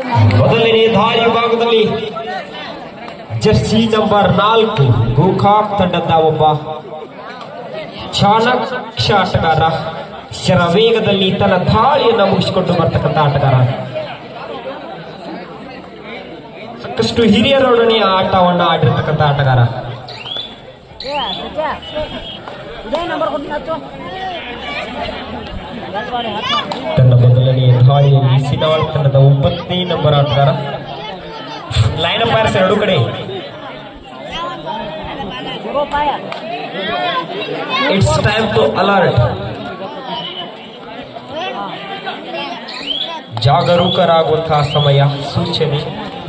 ಮೊದಲನೇ ದಾಳಿ ವಿಭಾಗದಲ್ಲಿ ಜರ್ಸಿ ನಂಬರ್ ನಾಲ್ಕು ಗೋಕಾಕ್ ತಂಡದ ಒಬ್ಬ ಚಾಣಕ್ಯ ಆಟಗಾರ ಶರವೇಗದಲ್ಲಿ ತನ್ನ ದಾಳಿಯನ್ನು ಮುಗಿಸಿಕೊಂಡು ಬರ್ತಕ್ಕಂಥ ಆಟಗಾರ ಸಾಕಷ್ಟು ಹಿರಿಯರೊಡನೆ ಆಟವನ್ನ ಆಡಿರ್ತಕ್ಕಂಥ ಆಟಗಾರ ಇದೇ ನಂಬರ್ ಕೊಟ್ಟು ಹಚ್ಚು ತನ್ನ ಮೊದಲನೇ ದಾಳಿಯಲ್ಲಿ ಸಿನಾಳ್ ತಂಡದ ಒಂಬತ್ತನೇ ನಂಬರ್ ಆಟಗಾರ ಲೈನ್ ಅಂಪೈರ್ಸ್ ಎರಡು ಕಡೆ ಚಲೋ ಪಾಯ ಇಟ್ಸ್ ಟೈಮ್ ಟು ಅಲರ್ಟ್ ಜಾಗರೂಕರಾಗುವಂತಹ ಸಮಯ ಸೂಚನೆ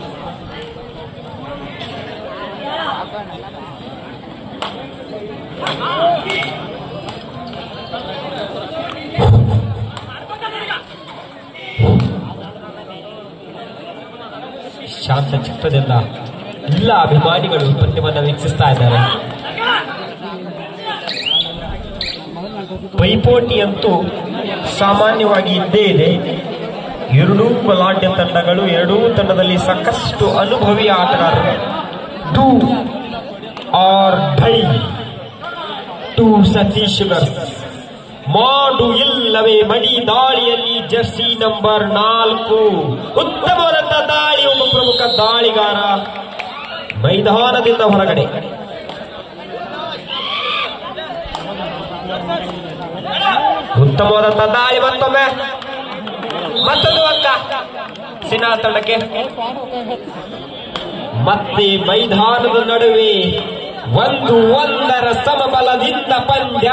ಶಾಂತ ಚಿತ್ತದಿಂದ ಎಲ್ಲ ಅಭಿಮಾನಿಗಳು ಪಂದ್ಯವನ್ನು ವೀಕ್ಷಿಸ್ತಾ ಇದ್ದಾರೆ ಪೈಪೋಟಿ ಅಂತೂ ಸಾಮಾನ್ಯವಾಗಿ ಇದ್ದೇ ಇದೆ ಎರಡೂ ಬಲಾಢ್ಯ ತಂಡಗಳು ಎರಡೂ ತಂಡದಲ್ಲಿ ಸಾಕಷ್ಟು ಅನುಭವಿ ಆಟಗಾರರು do or die to Satish ಮಾಡು ಇಲ್ಲವೇ ಮಡಿ ದಾಳಿಯಲ್ಲಿ ಜರ್ಸಿ ನಂಬರ್ ನಾಲ್ಕು ಉತ್ತಮವಾದಂತ ದಾಳಿ ಒಬ್ಬ ಪ್ರಮುಖ ದಾಳಿಗಾರ ಮೈದಾನದಿಂದ ಹೊರಗಡೆ ಉತ್ತಮವಾದಂತ ದಾಳಿ ಮತ್ತೊಮ್ಮೆ ಮತ್ತೊಂದು ಅಂಕ ಸಿನಾ ತಂಡಕ್ಕೆ ಮತ್ತೆ ಮೈದಾನದ ನಡುವೆ ಒಂದು ಒಂದರ ಸಮಬಲದಿಂದ ಪಂದ್ಯ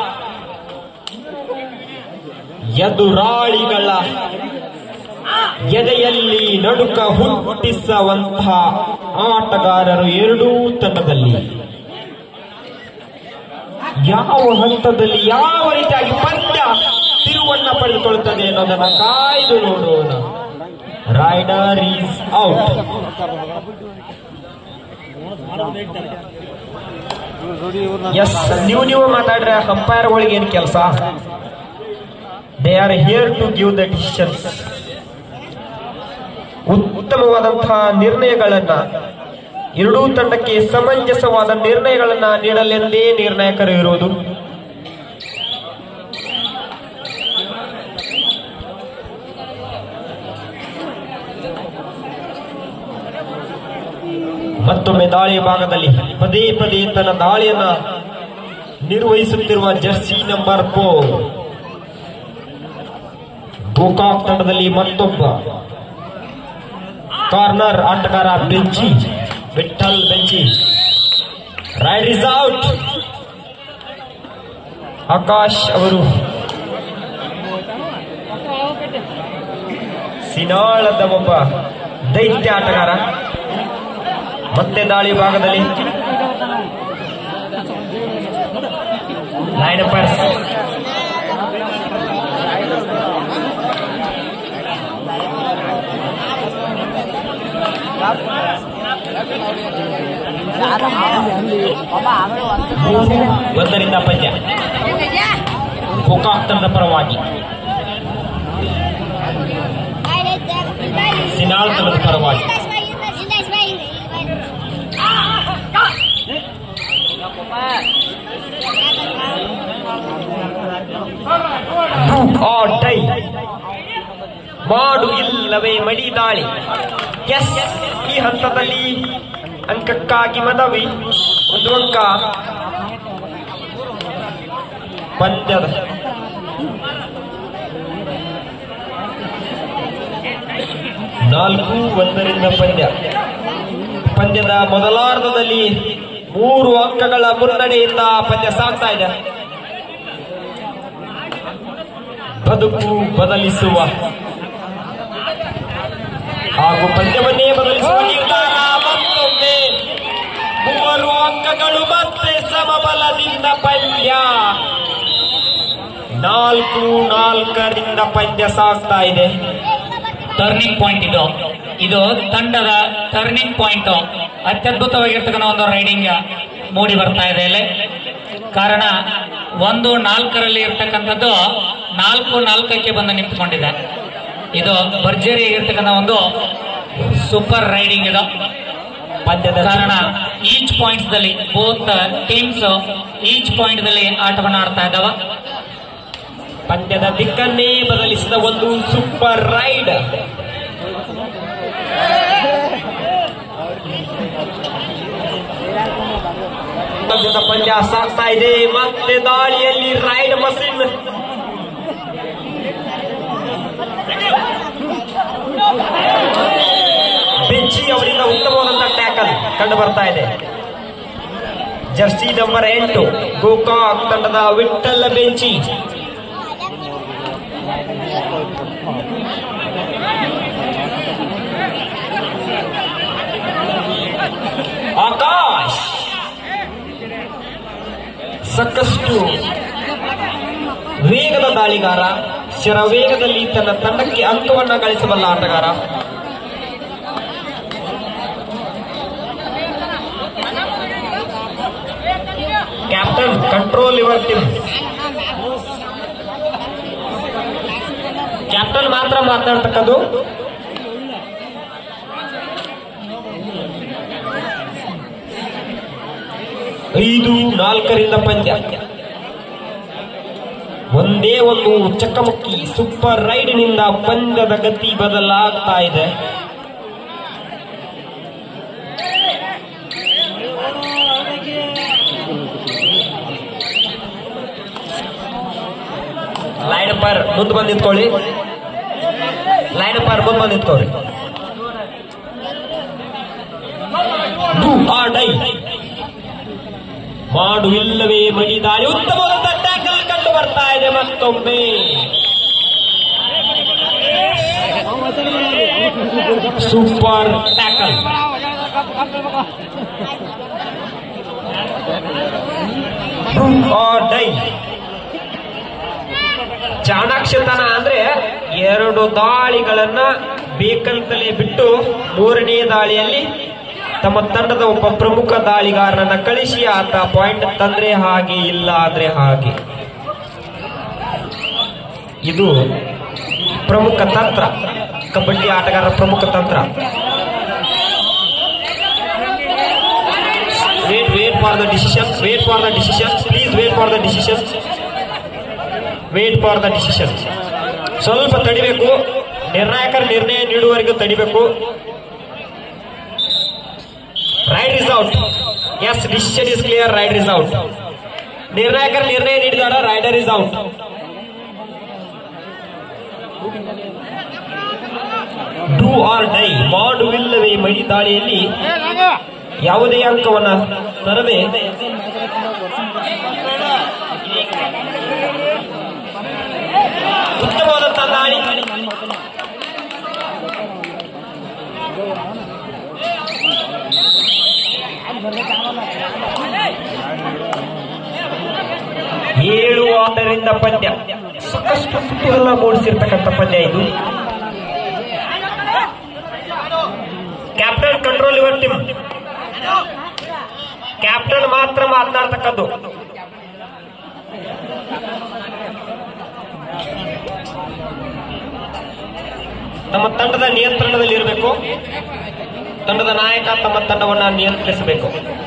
ಎದುರಾಳಿಗಳ ಎದೆಯಲ್ಲಿ ನಡುಕ ಹುಟ್ಟಿಸುವಂತಹ ಆಟಗಾರರು ಎರಡೂ ತಂಡದಲ್ಲಿ ಯಾವ ಹಂತದಲ್ಲಿ ಯಾವ ರೀತಿಯಾಗಿ ಪಂದ್ಯ ತಿರುವನ್ನ ಪಡೆದುಕೊಳ್ಳುತ್ತದೆ ಅನ್ನೋದನ್ನ ಕಾಯ್ದು ನೋಡೋಣ ರೈಡರ್ ಈಸ್ ಔಟ್ ಎಸ್ ನೀವು ನೀವು ಮಾತಾಡ್ರೆ ಅಂಪೈರ್ಗಳಿಗೆ ಏನು ಕೆಲಸ they are here to give the decisions ಉತ್ತಮವಾದಂತಹ ನಿರ್ಣಯಗಳನ್ನ ಎರಡೂ ತಂಡಕ್ಕೆ ಸಮಂಜಸವಾದ ನಿರ್ಣಯಗಳನ್ನ ನೀಡಲೆಂದೇ ನಿರ್ಣಾಯಕರು ಇರುವುದು ಮತ್ತೊಮ್ಮೆ ದಾಳಿಯ ಭಾಗದಲ್ಲಿ ಪದೇ ಪದೇ ತನ್ನ ದಾಳಿಯನ್ನ ನಿರ್ವಹಿಸುತ್ತಿರುವ ಜರ್ಸಿ ನಂಬರ್ ಫೋರ್ ಗೋಕಾಕ್ ತಂಡದಲ್ಲಿ ಮತ್ತೊಬ್ಬ ಕಾರ್ನರ್ ಆಟಗಾರ Benchi Vithal Benchi raid is out Akash ಅವರು ಸಿನಾಳದ ಒಬ್ಬ ದೈತ್ಯ ಆಟಗಾರ ಮತ್ತೆ ದಾಳಿ ಭಾಗದಲ್ಲಿ ಲೈನ್ ಅಂಪೈರ್ಸ್ ಒಂದರಿಂದ ಪಂದ್ಯ ಗೋಕಾಕ್ ತಂಡದ ಪರವಾಗಿ ಸಿನಾಳ್ ತಂಡದ ಪರವಾಗಿ ಆರ್ ಡೈ ಮಾಡು ಇಲ್ಲವೇ ಮಡಿ ದಾಳಿ ಎಸ್ ಈ ಹಂತದಲ್ಲಿ ಅಂಕಕ್ಕಾಗಿ ಮನವಿ ಒಂದು ಅಂಕ ಪಂದ್ಯದ ನಾಲ್ಕು ಒಂದರಿಂದ ಪಂದ್ಯ ಪಂದ್ಯದ ಮೊದಲಾರ್ಧದಲ್ಲಿ ಮೂರು ಅಂಕಗಳ ಮುನ್ನಡೆಯಿಂದ ಪಂದ್ಯ ಸಾಗ್ತಾ ಇದೆ ಬದುಕು ಬದಲಿಸುವ ಹಾಗೂ ಪಂದ್ಯವನ್ನೇ ಬದಲಿಸುವ ನಿರ್ಧಾರ ಮತ್ತೊಮ್ಮೆ ಮೂವರು ಅಂಕಗಳು ಮತ್ತೆ ಸಮಬಲದಿಂದ ಪಂದ್ಯ ನಾಲ್ಕು ನಾಲ್ಕರಿಂದ ಪಂದ್ಯ ಸಾಗ್ತಾ ಇದೆ ಟರ್ನಿಂಗ್ ಪಾಯಿಂಟ್ ಇದು ಇದು ತಂಡದ ಟರ್ನಿಂಗ್ ಪಾಯಿಂಟ್ ಅತ್ಯದ್ಭುತವಾಗಿರ್ತಕ್ಕಂಥ ಒಂದು ರೈಡಿಂಗ್ ಮೂಡಿ ಬರ್ತಾ ಇದೆ ಇಲ್ಲಿ ಕಾರಣ ಒಂದು ನಾಲ್ಕರಲ್ಲಿ ಇರ್ತಕ್ಕಂಥದ್ದು ನಾಲ್ಕು ನಾಲ್ಕಕ್ಕೆ ಬಂದು ನಿಂತ್ಕೊಂಡಿದೆ ಇದು ಭರ್ಜರಿ ಆಗಿರ್ತಕ್ಕಂಥ ಒಂದು ಸೂಪರ್ ರೈಡಿಂಗ್ ಇದು ಪಂದ್ಯದ ಕಾರಣ ಈಚ್ ಪಾಯಿಂಟ್ಸ್ ದಲ್ಲಿ ಬೋತ್ ಟೀಮ್ಸ್ ಈಚ್ ಪಾಯಿಂಟ್ ದಲ್ಲಿ ಆಟವನ್ನು ಆಡ್ತಾ ಇದ್ದಾವ ಪಂದ್ಯದ ದಿಕ್ಕನ್ನೇ ಬದಲಿಸಿದ ಒಂದು ಸೂಪರ್ ರೈಡ್ ಪಂದ್ಯದ ಪಂದ್ಯ ಸಾಗ್ತಾ ಇದೆ ಮತ್ತೆ ದಾಳಿಯಲ್ಲಿ ರೈಡ್ ಮಷಿನ್ ಬೆಂಚಿ ಅವರಿಂದ ಉತ್ತಮವಾದಂತಹ ಟ್ಯಾಕಲ್ ಕಂಡು ಬರ್ತಾ ಇದೆ ಜರ್ಸಿ ನಂಬರ್ ಎಂಟು ಗೋಕಾಕ್ ತಂಡದ ವಿಠ್ಠಲ ಬೆಂಚಿ ಆಕಾಶ್ ಸಾಕಷ್ಟು ವೇಗದ ದಾಳಿಗಾರ ಶರವೇಗದಲ್ಲಿ ತನ್ನ ತಂಡಕ್ಕೆ ಅಂಕವನ್ನ ಗಳಿಸಬಲ್ಲ ಆಟಗಾರ captain control your team captain ಮಾತ್ರ ಮಾತನಾಡ್ತಕ್ಕದ್ದು ಐದು ನಾಲ್ಕರಿಂದ ಪಂದ್ಯ ಒಂದೇ ಒಂದು ಚಕ್ಕಮಕ್ಕಿ ಸೂಪರ್ ರೈಡ್ನಿಂದ ಪಂದ್ಯದ ಗತಿ ಬದಲಾಗ್ತಾ ಇದೆ ಲೈನ್ ಪರ್ ಮುಂದೆ ಬಂದು ನಿಂತ್ಕೊಳ್ಳಿ ಲೈನ್ ಪರ್ ಮುಂದೆ ಬಂದು ನಿಂತ್ಕೊಳ್ಳಿ Do or die. ಮಾಡು ಇಲ್ಲವೇ ಮಣಿ ದಾಳಿ ಉತ್ತಮವಾದ ಟ್ಯಾಕಲ್ ಕಂಡು ಬರ್ತಾ ಇದೆ ಮತ್ತೊಮ್ಮೆ ಸೂಪರ್ ಟ್ಯಾಕಲ್ ಡೈ ಚಾಣಾಕ್ಷತನ ಅಂದ್ರೆ ಎರಡು ದಾಳಿಗಳನ್ನ ಬೇಕಂತಲೇ ಬಿಟ್ಟು ಮೂರನೇ ದಾಳಿಯಲ್ಲಿ ತಮ್ಮ ತಂಡದ ಒಬ್ಬ ಪ್ರಮುಖ ದಾಳಿಗಾರನನ್ನ ಕಳಿಸಿ ಆತ ಪಾಯಿಂಟ್ ತಂದ್ರೆ ಹಾಗೆ ಇಲ್ಲ ಆದ್ರೆ ಹಾಗೆ ಇದು ಪ್ರಮುಖ ತಂತ್ರ ಕಬಡ್ಡಿ ಆಟಗಾರರ ಪ್ರಮುಖ ತಂತ್ರ wait wait for the decision wait for the decision please wait for the decision wait for the decision ಸ್ವಲ್ಪ ತಡಿಬೇಕು ನಿರ್ಣಾಯಕರ ನಿರ್ಣಯ ನೀಡುವವರೆಗೂ ತಡಿಬೇಕು raid is out yes decision is clear raider is out ನಿರ್ಣಾಯಕರ ನಿರ್ಣಯ ನೀಡಿದಾರ raider is out do or die ಮಾಡುವಿಲ್ಲವೇ ಮಡಿ ದಾಳಿಯಲ್ಲಿ ಯಾವುದೇ ಅಂಕವನ್ನ ತರದೆ ಉತ್ತಮವಾದಂತಹ ದಾಳಿ ಏಳು ಆಟರಿಂದ ಪಂದ್ಯ ಸಾಕಷ್ಟು ಕುತೂಹಲ ಮೂಡಿಸಿರ್ತಕ್ಕಂಥ ಪಂದ್ಯ ಇದು captain control your team captain ಮಾತ್ರ ಮಾತನಾಡ್ತಕ್ಕದ್ದು ನಮ್ಮ ತಂಡದ ನಿಯಂತ್ರಣದಲ್ಲಿ ಇರಬೇಕು ತಂಡದ ನಾಯಕ ತಮ್ಮ ತಂಡವನ್ನ ನಿಯಂತ್ರಿಸಬೇಕು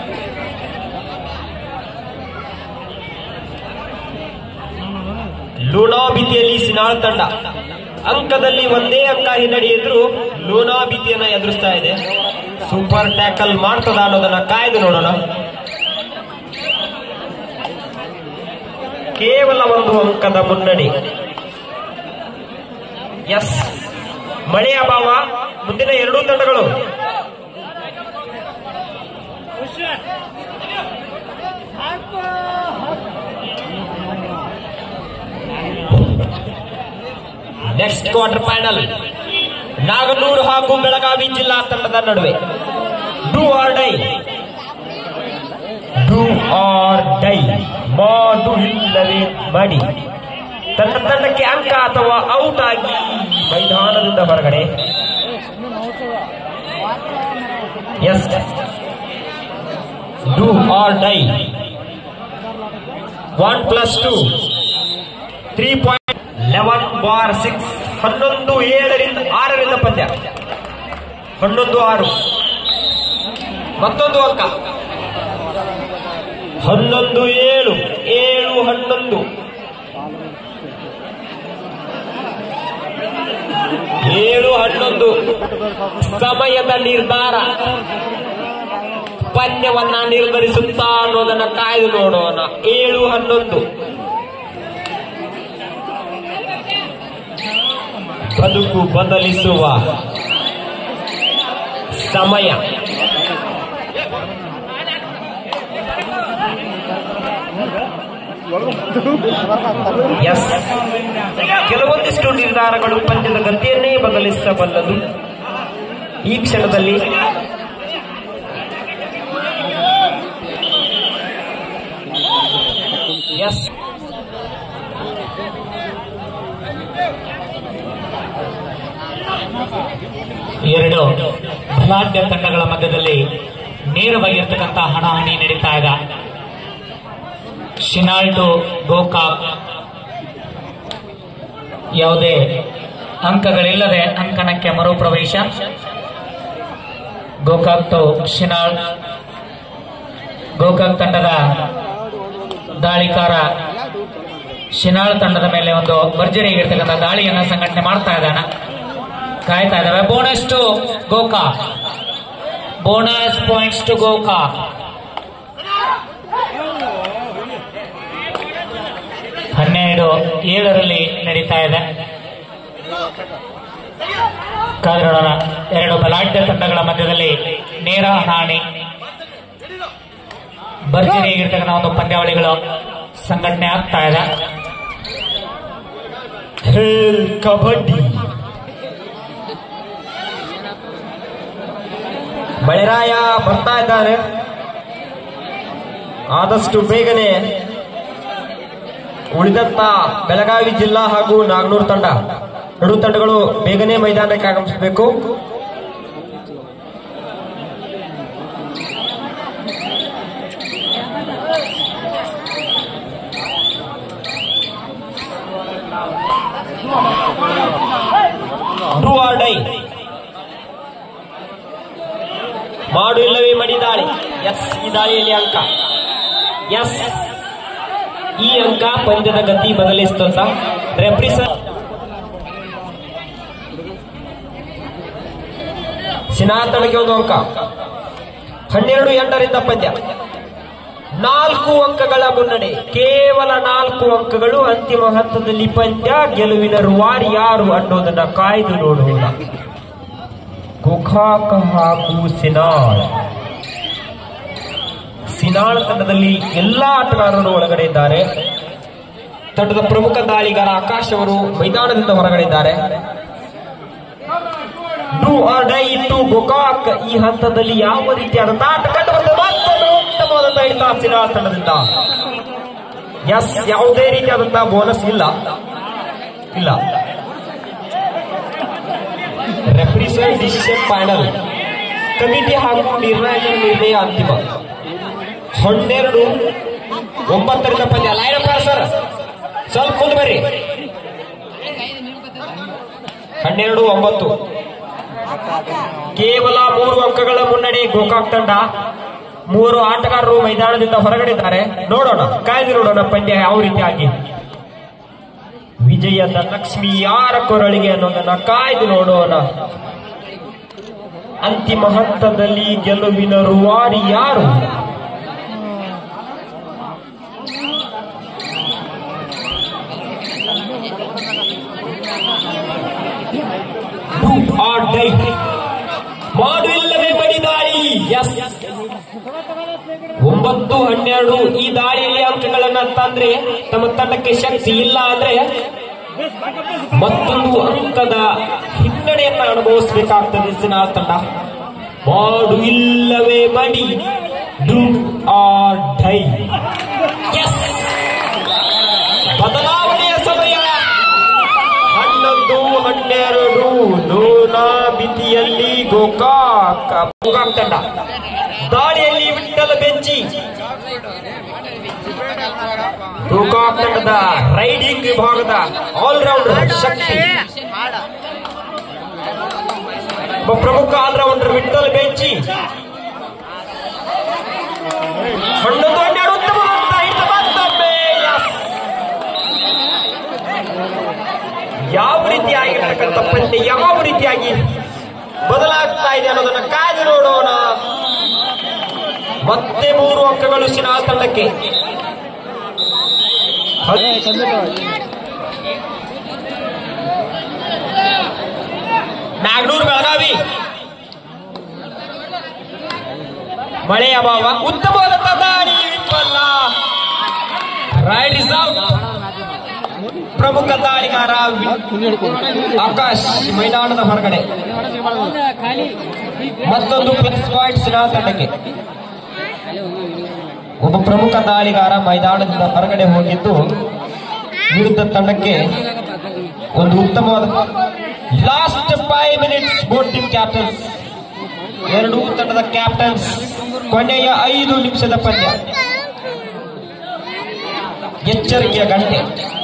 ಲೂನಾಬಿತಿಯಲ್ಲಿ ಸಿನಾಳ್ ತಂಡ ಅಂಕದಲ್ಲಿ ಒಂದೇ ಅಂಕ ಹಿನ್ನಡೆ ಎದುರು ಲೂನಾಬಿತಿಯನ್ನ ಎದುರಿಸ್ತಾ ಇದೆ ಸೂಪರ್ ಟ್ಯಾಕಲ್ ಮಾಡ್ತದ ಅನ್ನೋದನ್ನ ಕಾಯ್ದು ನೋಡೋಣ ಕೇವಲ ಒಂದು ಅಂಕದ ಮುನ್ನಡೆ ಎಸ್ ಮಳೆ ಅಭಾವ ಮುಂದಿನ ಎರಡೂ ತಂಡಗಳು ನೆಕ್ಸ್ಟ್ ಕ್ವಾರ್ಟರ್ ಫೈನಲ್ ನಾಗನೂರು ಹಾಗೂ ಬೆಳಗಾವಿ ಜಿಲ್ಲಾ ತಂಡದ ನಡುವೆ do or die do or die ಮಾಡು ಇಲ್ಲವೇ ಮಾಡಿ ತನ್ನ ತಂಡಕ್ಕೆ ಅಂಕ ಅಥವಾ ಔಟ್ ಆಗಿ ಮೈದಾನದಿಂದ ಹೊರಗಡೆ yes do or die one plus two three point eleven bar six ಹನ್ನೊಂದು ಏಳರಿಂದ ಆರರಿಂದ ಪಂದ್ಯ ಹನ್ನೊಂದು ಆರು ಮತ್ತೊಂದು ಅಂಕ ಹನ್ನೊಂದು ಏಳು ಏಳು ಹನ್ನೊಂದು ಏಳು ಹನ್ನೊಂದು ಸಮಯದ ನಿರ್ಧಾರ ಪಂದ್ಯವನ್ನ ನಿರ್ಧರಿಸುತ್ತಾ ಅನ್ನೋದನ್ನ ಕಾಯ್ದು ನೋಡೋಣ ಏಳು ಹನ್ನೊಂದು ಬದುಕು ಬದಲಿಸುವ ಸಮಯ ಎಸ್ ಕೆಲವೊಂದಿಷ್ಟು ನಿರ್ಧಾರಗಳು ಪಂದ್ಯದ ಗತಿಯನ್ನೇ ಬದಲಿಸಬಲ್ಲದು ಈ ಕ್ಷಣದಲ್ಲಿ ಎಸ್ ಎರಡು ಬಲಾಢ್ಯ ತಂಡಗಳ ಮಧ್ಯದಲ್ಲಿ ನೇರವಾಗಿರ್ತಕ್ಕಂಥ ಹಣಾಹಣಿ ನಡೀತಾ ಇದೆ ಶಿನಾಳ್ ಟು ಗೋಕಾಕ್ ಯಾವುದೇ ಅಂಕಗಳಿಲ್ಲದೆ ಅಂಕಣಕ್ಕೆ ಮರುಪ್ರವೇಶ ಗೋಕಾಕ್ ಟು ಶಿನಾಳ್ ಗೋಕಾಕ್ ತಂಡದ ದಾಳಿಕಾರ ಶಿನಾಳ್ ತಂಡದ ಮೇಲೆ ಒಂದು ಭರ್ಜರಿಯಾಗಿರ್ತಕ್ಕಂಥ ದಾಳಿಯನ್ನ ಸಂಘಟನೆ ಮಾಡ್ತಾ ಇದ್ದಾನ ಕಾಯ್ತಾ ಇದ್ದಾವೆ bonus to Gokak bonus points to Gokak ಹನ್ನೆರಡು ಏಳರಲ್ಲಿ ನಡೀತಾ ಇದೆ ಕಾದು ನೋಡೋಣ ಎರಡು ಬಲಾಢ್ಯ ತಂಡಗಳ ಮಧ್ಯದಲ್ಲಿ ನೇರ ಹಣಾಹಣಿ ಭರ್ಜರಿಯಾಗಿರ್ತಕ್ಕಂಥ ಒಂದು ಪಂದ್ಯಾವಳಿಗಳು ಸಂಘಟನೆ ಆಗ್ತಾ ಇದೆ ಖೇಲ್ ಕಬಡ್ಡಿ ಮಳೆರಾಯ ಬರ್ತಾ ಇದ್ದಾನೆ ಆದಷ್ಟು ಬೇಗನೆ ಉಳಿದಂತ ಬೆಳಗಾವಿ ಜಿಲ್ಲಾ ಹಾಗೂ ನಾಗನೂರು ತಂಡ ಎರಡು ತಂಡಗಳು ಬೇಗನೆ ಮೈದಾನಕ್ಕೆ ಆಗಮಿಸಬೇಕು ಡೂ ಆರ್ ಡೈ ಮಾಡು ಇಲ್ಲವೇ ಮಡಿ ದಾಳಿ ಎಸ್ ಈ ದಾಳಿಯಲ್ಲಿ ಅಂಕ ಎಸ್ ಈ ಅಂಕ ಪಂದ್ಯದ ಗತಿ ಬದಲಿಸ್ತಂತ ರೆಫ್ರಿ ಸರ್ ಸಿನಾತನಕ್ಕೆ ಒಂದು ಅಂಕ ಹನ್ನೆರಡು ಎಂಟರಿಂದ ಪಂದ್ಯ ನಾಲ್ಕು ಅಂಕಗಳ ಮುನ್ನಡೆ ಕೇವಲ ನಾಲ್ಕು ಅಂಕಗಳು ಅಂತಿಮ ಹಂತದಲ್ಲಿ ಪಂದ್ಯ ಗೆಲುವಿನ ರುವಾರಿ ಯಾರು ಅನ್ನೋದನ್ನ ಕಾಯ್ದು ನೋಡೋಣ ಗೋಕಾಕ ಹಾಗೂ ಸಿನಾಳ್ ಸಿನಾಳ್ ತಂಡದಲ್ಲಿ ಎಲ್ಲಾ ಆಟಗಾರರು ಒಳಗಡೆ ಇದ್ದಾರೆ ತಂಡದ ಪ್ರಮುಖ ದಾಳಿಗಾರ ಆಕಾಶ್ ಅವರು ಮೈದಾನದಿಂದ ಹೊರಗಡೆ ಇದ್ದಾರೆ do or die to Gokak ಈ ಹಂತದಲ್ಲಿ ಯಾವ ರೀತಿಯಾದಂತ ಆಟ ಕಂಡು ಬರ್ತದೆ ಮತ್ತೊಂದು ಉತ್ತಮವಾದಂತ ಹಿಡಿತ ಸಿನಾಳ್ ತಂಡದಿಂದ ಎಸ್ ಯಾವುದೇ ರೀತಿಯಾದಂತಹ ಬೋನಸ್ ಇಲ್ಲ ಇಲ್ಲ ರೆಫ್ರಿಸರ್ ಡಿಸಿಷನ್ ಫೈನಲ್ ಕಮಿಟಿ ಹಾಗೂ ನಿರ್ಣಾಯಕರ ನಿರ್ಣಯ ಅಂತಿಮ ಹನ್ನೆರಡು ಒಂಬತ್ತರಿಂದ ಪಂದ್ಯ ಲೈನಪ್ಪ ಸರ್ ಸ್ವಲ್ಪ ಮುಂದೆ ಬರ್ರಿ ಹನ್ನೆರಡು ಒಂಬತ್ತು ಕೇವಲ ಮೂರು ಅಂಕಗಳ ಮುನ್ನಡೆ ಗೋಕಾಕ್ ತಂಡ ಮೂರು ಆಟಗಾರರು ಮೈದಾನದಿಂದ ಹೊರಗಡೆ ಇದ್ದಾರೆ ನೋಡೋಣ ಕಾಯ್ದು ನೋಡೋಣ ಪಂದ್ಯ ಯಾವ ರೀತಿಯಾಗಿ ವಿಜಯದ ಲಕ್ಷ್ಮಿ ಯಾರ ಕೊರಳಿಗೆ ಅನ್ನೋದನ್ನ ಕಾಯ್ದು ನೋಡೋಣ ಅಂತಿಮ ಹಂತದಲ್ಲಿ ಗೆಲುವಿನ ರುವಾರಿ ಯಾರು Do or die. ಮಾಡು ಇಲ್ಲವೇ ಬಡಿ ದಾಳಿ ಎಸ್ ಒಂಬತ್ತು ಹನ್ನೆರಡು ಈ ದಾಳಿಯಲ್ಲಿ ಅಂಕಗಳನ್ನ ತಂದ್ರೆ ತಮ್ಮ ತಂಡಕ್ಕೆ ಶಕ್ತಿ ಇಲ್ಲ ಅಂದ್ರೆ ಮತ್ತೊಂದು ಅಂಕದ ಹಿನ್ನಡೆಯನ್ನ ಅನುಭವಿಸಬೇಕಾಗ್ತದೆ ಸಿನಾಲ್ ತಂಡ ಮಾಡು ಇಲ್ಲವೇ ಮಡಿ ಡು ಆರ್ ಡೈ ಎಸ್ ಬದಲಾವಣೆಯ ಸಮಯ ಹನ್ನೊಂದು ಹನ್ನೆರಡು ನೂನ ಮಿತಿಯಲ್ಲಿ ಗೋಕಾಕ್ ಗೋಕಾಕ್ ತಂಡ ದಾಳಿಯಲ್ಲಿ ವಿಠಲ ಬೆಂಚಿ ಗೋಕಾಕ್ ತಂಡದ ರೈಡಿಂಗ್ ವಿಭಾಗದ ಆಲ್ರೌಂಡರ್ ಶಕ್ತಿ ಒಬ್ಬ ಪ್ರಮುಖ ಆಲ್ರೌಂಡರ್ ವಿಠಲ್ ಬೆಂಚಿ ಹನ್ನೊಂದು ಹನ್ನೆರಡು ಉತ್ತಮವಾದಂತ ಹಿಡಿತ ಮತ್ತೊಮ್ಮೆ yes. ಯಾವ ರೀತಿಯಾಗಿರ್ತಕ್ಕಂಥ ಪಂದ್ಯ ಯಾವ ರೀತಿಯಾಗಿ ಬದಲಾಗ್ತಾ ಇದೆ ಅನ್ನೋದನ್ನ ಕಾಯ್ದು ನೋಡೋಣ ಮತ್ತೆ ಮೂರು ಅಂಕಗಳು ಸಿನಾ ತಂಡಕ್ಕೆ ನಾಗನೂರು ಬೆಳಗಾವಿ ಮಳೆಯ ಅಭಾವ ಉತ್ತಮವಾದಂತ ದಾಳಿ ವಿಫಲ ರೈಡ್ ಇಸ್ ಔಟ್ ಪ್ರಮುಖ ದಾಳಿಗಾರ ವಿ- ಆಕಾಶ್ ಮೈದಾನದ ಹೊರಗಡೆ ಮತ್ತೊಂದು ಫಿಕ್ಸ್ ಪಾಯಿಂಟ್ ಸಿನಾ ತಂಡಕ್ಕೆ ಒಬ್ಬ ಪ್ರಮುಖ ದಾಳಿಗಾರ ಮೈದಾನದಿಂದ ಹೊರಗಡೆ ಹೋಗಿದ್ದು ವಿರುದ್ಧ ತಂಡಕ್ಕೆ ಒಂದು ಉತ್ತಮವಾದ last five minutes both team captains ಎರಡೂ ತಂಡದ ಕ್ಯಾಪ್ಟನ್ಸ್ ಕೊನೆಯ ಐದು ನಿಮಿಷದ ಪಂದ್ಯ ಎಚ್ಚರಿಕೆಯ ಗಂಟೆ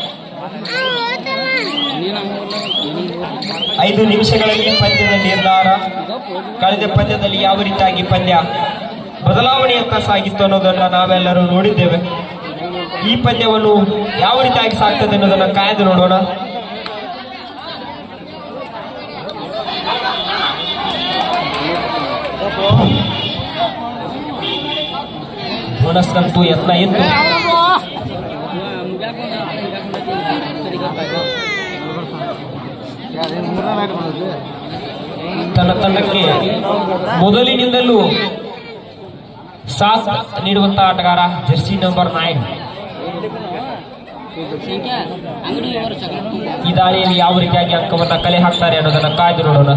ಐದು ನಿಮಿಷಗಳಲ್ಲಿ ಪಂದ್ಯದ ನಿರ್ಧಾರ ಕಳೆದ ಪಂದ್ಯದಲ್ಲಿ ಯಾವ ರೀತಿಯಾಗಿ ಪಂದ್ಯ ಬದಲಾವಣೆಯತ್ತ ಸಾಗಿತ್ತು ಅನ್ನೋದನ್ನ ನಾವೆಲ್ಲರೂ ನೋಡಿದ್ದೇವೆ ಈ ಪಂದ್ಯವನ್ನು ಯಾವ ರೀತಿಯಾಗಿ ಸಾಗ್ತದೆ ಅನ್ನೋದನ್ನ ಕಾಯ್ದು ನೋಡೋಣ ಬೋನಸ್ಗಂತೂ ಯತ್ನ ಇತ್ತು ತನ್ನ ತಂಡಕ್ಕೆ ಮೊದಲಿನಿಂದಲೂ ಸಾಥ್ ನೀಡುವಂತಹ ಆಟಗಾರ ಜರ್ಸಿ ನಂಬರ್ ನೈನ್ ಈ ದಾಳಿಯಲ್ಲಿ ಯಾವ ರೀತಿಯಾಗಿ ಅಂಕವನ್ನ ಕಲೆ ಹಾಕ್ತಾರೆ ಅನ್ನೋದನ್ನ ಕಾಯ್ದು ನೋಡೋಣ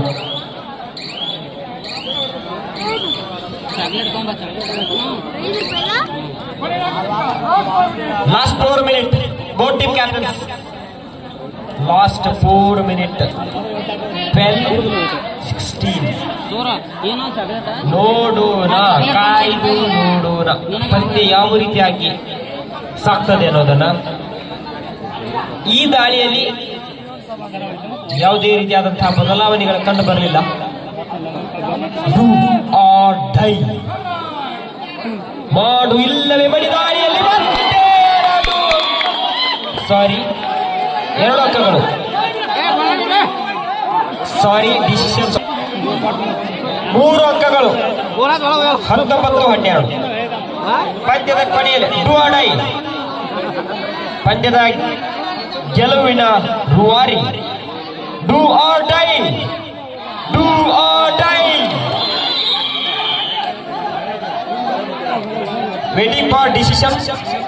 last four minute both team captains last four minute twelve sixteen ನೋಡೋಣ ಕಾಯ್ದು ನೋಡೋಣ ಪಂದ್ಯ ಯಾವ ರೀತಿಯಾಗಿ ಸಾಕ್ತದೆ ಅನ್ನೋದನ್ನ ಈ ದಾಳಿಯಲ್ಲಿ ಯಾವುದೇ ರೀತಿಯಾದಂತಹ ಬದಲಾವಣೆಗಳು ಕಂಡು ಬರಲಿಲ್ಲ ಡೈ ಮಾಡು ಇಲ್ಲವೇ ಮಡಿ ದಾಳಿಯಲ್ಲಿ ಸಾರಿ ಎರಡು ಅಂಕಗಳು ಸಾರಿ ಡಿಸಿಷನ್ ಮೂರು ಅಂಕಗಳು ಹತ್ತೊಂಬತ್ತು ಹನ್ನೆರಡು ಪಂದ್ಯದ ಕೊನೆಯಲ್ಲಿ ಡೂ ಡೈ ಪಂದ್ಯದ ಗೆಲುವಿನ ರೂವಾರಿ do or die do or die waiting for decision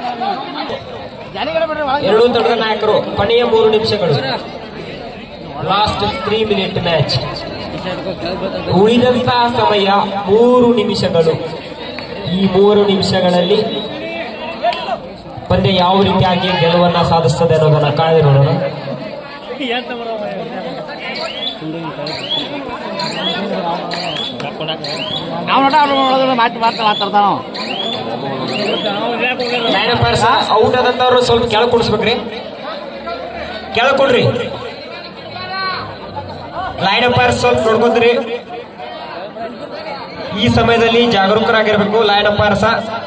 ಎರಡೂ ತಂಡದ ನಾಯಕರು ಕೊನೆಯ ಮೂರು ನಿಮಿಷಗಳು ಲಾಸ್ಟ್ ತ್ರೀ ಮಿನಿಟ್ ಮ್ಯಾಚ್ ಉಳಿದಂತಹ ಸಮಯ ಮೂರು ನಿಮಿಷಗಳು ಈ ಮೂರು ನಿಮಿಷಗಳಲ್ಲಿ ಪಂದ್ಯ ಯಾವ ರೀತಿಯಾಗಿ ಗೆಲುವನ್ನ ಸಾಧಿಸ್ತದೆ ಅನ್ನೋದನ್ನ ಕಾಯ್ದು ನೋಡೋಣ ನಾವು ನೋಡ ಅವ್ರು ಮಾತು ಮಾತು ಮಾತಾಡ್ತಾನ ಲೈನ್ ಅಂಪೈರ್ಸ್ ಔಟ್ ಆದಂತವ್ರು ಸ್ವಲ್ಪ ಕೆಳಗೆ ಕುಡಿಸ್ಬೇಕ್ರಿ ಕೆಳಗೆ ಕೊಡ್ರಿ ಲೈನ್ ಅಂಪೈರ್ಸ್ ಸ್ವಲ್ಪ ನೋಡ್ಕೊಂಡ್ರಿ ಈ ಸಮಯದಲ್ಲಿ ಜಾಗರೂಕರಾಗಿರ್ಬೇಕು line umpires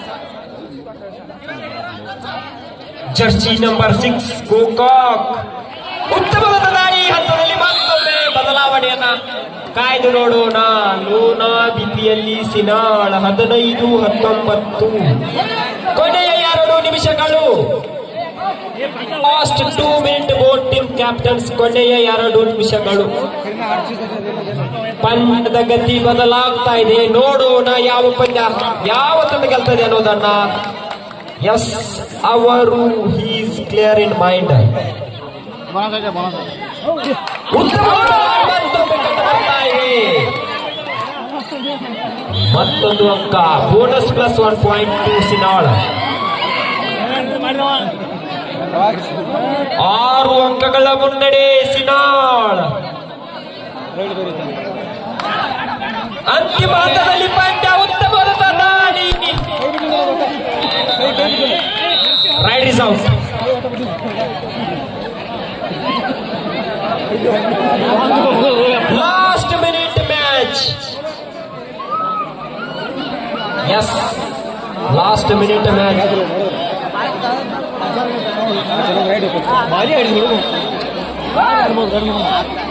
jersey number six Gokak ಉತ್ತಮವಾದ ದಾಳಿ ಹಂತದಲ್ಲಿ ಮತ್ತೊಮ್ಮೆ ಬದಲಾವಣೆಯನ್ನ ಕಾಯ್ದು ನೋಡೋಣ ಲೋನಾ ಬಿಪಿಯಲ್ಲಿ ಸಿನಾಳ ಹದಿನೈದು ಹತ್ತೊಂಬತ್ತು ಕೊನೆಯ ಎರಡು ನಿಮಿಷಗಳು last two minute both team captains ಕೊನೆಯ ಎರಡು ನಿಮಿಷಗಳು ಪಂದ್ಯದ ಗತಿ ಬದಲಾಗ್ತಾ ಇದೆ ನೋಡೋಣ ಯಾವ ಪಂದ್ಯ ಯಾವ ತಂಡ ಗೆಲ್ತದೆ ಅನ್ನೋದನ್ನ ಎಸ್ ಅವರು ಹೀಸ್ ಕ್ಲಿಯರ್ ಇನ್ ಮೈಂಡ್ ಉತ್ತಮವಾದ ಮತ್ತೊಂದು ಕಂಡು ಬರ್ತಾ ಇದೆ. ಮತ್ತೊಂದು ಅಂಕ bonus plus one point to Sinal ಆರು ಅಂಕಗಳ ಮುನ್ನಡೆ ಸಿನಾಳ್ ಅಂತಿಮ ಹಂತದಲ್ಲಿ ಪಂದ್ಯ ಉತ್ತಮವಾದ ದಾಳಿ raid is out last minute match yes last minute match ಬಾಲಿ ಆಡಿದ್ರು